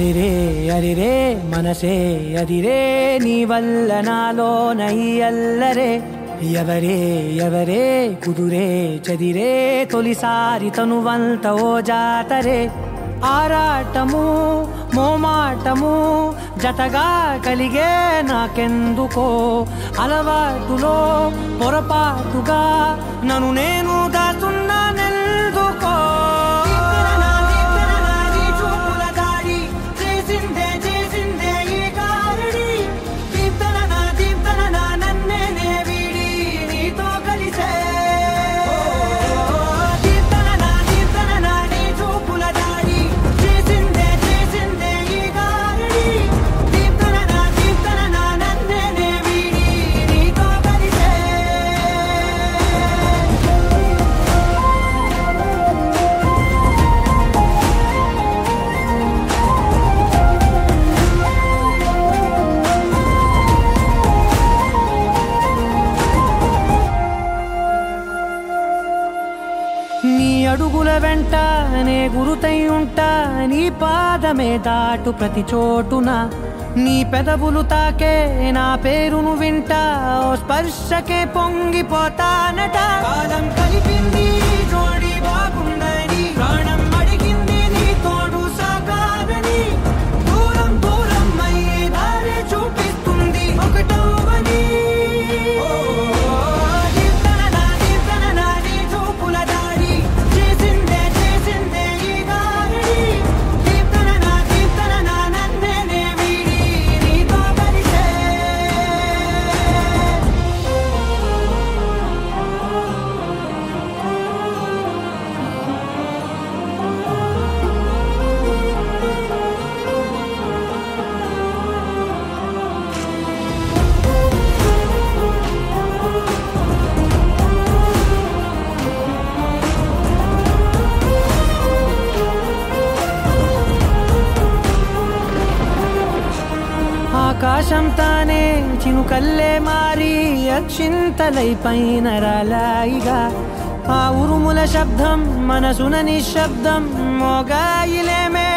అరిరే అరిరే మనసే అరిరే నీ వల్ల నాలో నై అల్లరే ఎవరే ఎవరే కుదురే చదిరే తొలిసారి తనువంత ఓ జాతరే ఆరాటము మోమాటము జతగా కలిగే నాకెందుకో అలవాటులో పొరపాటుగా నన్ను నేను దాస్తున్నానెందుకో నీ అడుగుల వెంట నే గురుతై ఉంటా నీ పాదమే దాటు ప్రతి చోటున నీ పెదవులు తాకే నా పేరును వింటా ఓ స్పర్శకే పొంగిపోతానట కాలం కలిపింది జోడి బాగుందని ప్రాణం అడిగింది నీ తోడు సాగాలని దూరం దూరం అయ్యే దారి చూపిస్తుంది ఒకటవని ఆకాశం తానే చినుకల్లే మారి అక్షింతలై పైన రాలాయిగా ఆ ఉరుముల శబ్దం మనసున నిశ్శబ్దం మోగాయిలేమే